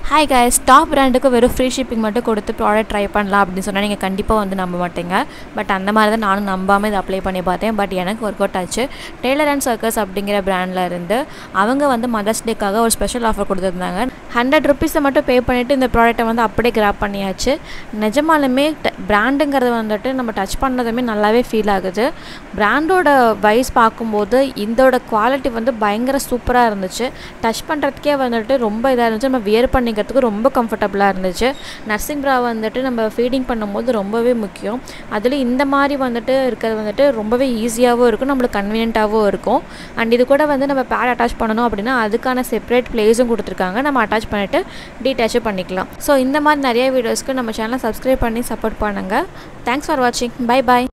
hi guys top பிராண்டுக்கு வெறும் free shipping மட்டும் கொடுத்து ப்ராடக்ட் ட்ரை பண்ணலாம் அப்படின்னு சொன்னால் நீங்கள் கண்டிப்பாக வந்து நம்ப மாட்டீங்க பட் அந்த மாதிரி தான் நானும் நம்பாமல் இதை அப்ளை பண்ணி பார்த்தேன் பட் எனக்கு ஒர்க் அவுட் ஆச்சு டெய்லர் அண்ட் சர்க்கஸ் அப்படிங்கிற பிராண்டில் இருந்து அவங்க வந்து மதர்ஸ் டேக்காக ஒரு ஸ்பெஷல் ஆஃபர் கொடுத்துருந்தாங்க ஹண்ட்ரட் ருபீஸை மட்டும் பே பண்ணிவிட்டு இந்த ப்ராடக்ட்டை வந்து அப்படியே கிராப் பண்ணியாச்சு நிஜமாலுமே பிராண்டுங்கிறது வந்துட்டு நம்ம டச் பண்ணதுமே நல்லாவே ஃபீல் ஆகுது பிராண்டோட வைஸ் பார்க்கும்போது இதோட குவாலிட்டி வந்து பயங்கர சூப்பராக இருந்துச்சு டச் பண்ணுறதுக்கே வந்துட்டு ரொம்ப இதாக இருந்துச்சு நம்ம வியர் பண்ணிக்கிறதுக்கு ரொம்ப கம்ஃபர்டபுளாக இருந்துச்சு நர்சிங் ப்ரா வந்துட்டு நம்ம ஃபீடிங் பண்ணும்போது ரொம்பவே முக்கியம் அதில் இந்த மாதிரி வந்துட்டு இருக்கிறது வந்துட்டு ரொம்பவே ஈஸியாகவும் இருக்கும் நம்மளுக்கு கன்வீனியண்ட்டாகவும் இருக்கும் அண்ட் இது கூட வந்து நம்ம பேட் அட்டாச் பண்ணணும் அப்படின்னா அதுக்கான செப்பரேட் பிளேஸும் கொடுத்துருக்காங்க நம்ம அட்டாச் பண்ணிவிட்டு டீட்டாச்சும் பண்ணிக்கலாம் ஸோ இந்த மாதிரி நிறைய வீடியோஸ்க்கு நம்ம சேனலை சப்ஸ்கிரைப் பண்ணி சப்போர்ட் பண்ணுங்கள் தேங்க்ஸ் ஃபார் வாட்சிங் பை பாய்